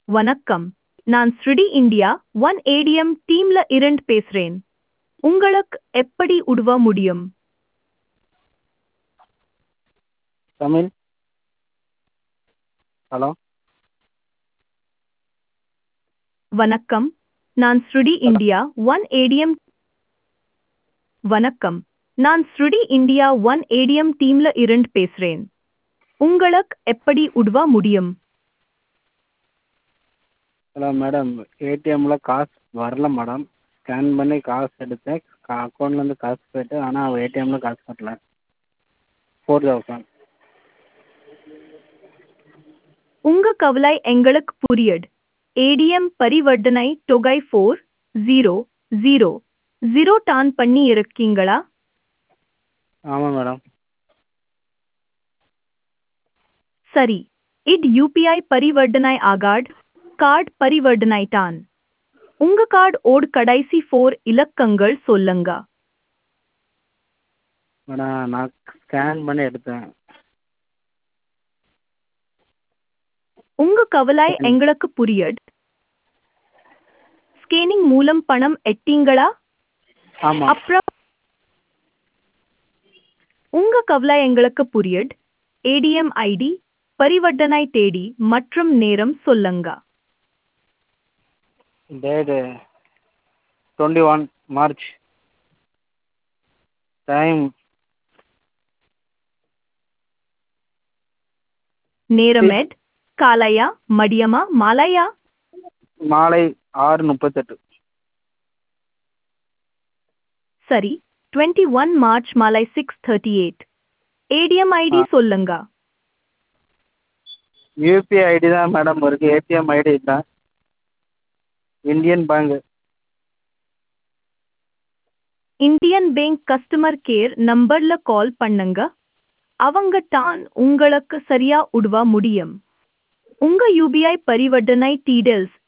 வணக்கம் நான் ஸ்ருடி இந்தியா ஒன் ஏடிஎம் டீம்ல இருந்து பேசுறேன் உங்களுக்கு எப்படி உதவ முடியும் தமிழ் ஹலோ வணக்கம் நான் ஸ்ருடி இந்தியா ஒன் ஏடிஎம் வணக்கம் நான் ஸ்ருடி இந்தியா ஒன் ஏடிஎம் டீம்ல இருந்து பேசுறேன் உங்களுக்கு எப்படி உதவ முடியும் ஹலோ மேடம் ஏடிஎம்மில் காசு வரல மேடம் ஸ்கேன் பண்ணி காசு எடுத்தேன் அக்கௌண்ட்லேருந்து காசு போயிட்டு ஆனால் ஏடிஎம்மில் காசு வரல ஃபோர் தௌசண்ட் உங்க கவலை எங்களுக்கு புரியுது ஏடிஎம் பரிவர்த்தனை தொகை four zero zero zero done பண்ணி இருக்கீங்களா ஆமாம் மேடம் சரி இட் யூபிஐ பரிவர்த்தனை ஆகாட் கார்டு பரிவர்த்தனை டான் உங்க கார்டு ஓட் கடைசி ஃபோர் இலக்கங்கள் சொல்லுங்க மேடம் நான் ஸ்கேன் பண்ணி எடுத்தேன் உங்க கவலை எங்களுக்கு புரியுது ஸ்கேனிங் மூலம் பணம் எட்டீங்களா ஆமாம் அப்புறம் உங்க கவலை எங்களுக்கு புரியுது ஏடிஎம் ஐடி பரிவர்த்தனை தேதி மற்றும் நேரம் சொல்லுங்க date twenty one March time நேரம் எட் காலையா மதியமா மாலையா மாலை ஆறு முப்பத்தெட்டு சரி டுவெண்ட்டி ஒன் மார்ச் மாலை six thirty eight ATM ID ஆ. சொல்லுங்க யூபிஐ ஐடி தான் மேடம் இருக்குது ஏடிஎம் ஐடி இல்லை Indian bank Indian bank customer care நம்பர்ல கால் பண்ணுங்க அவங்க தான் உங்களுக்கு சரியா உதவ முடியும் உங்க யூபிஐ பரிவர்த்தனை டீடைல்ஸ்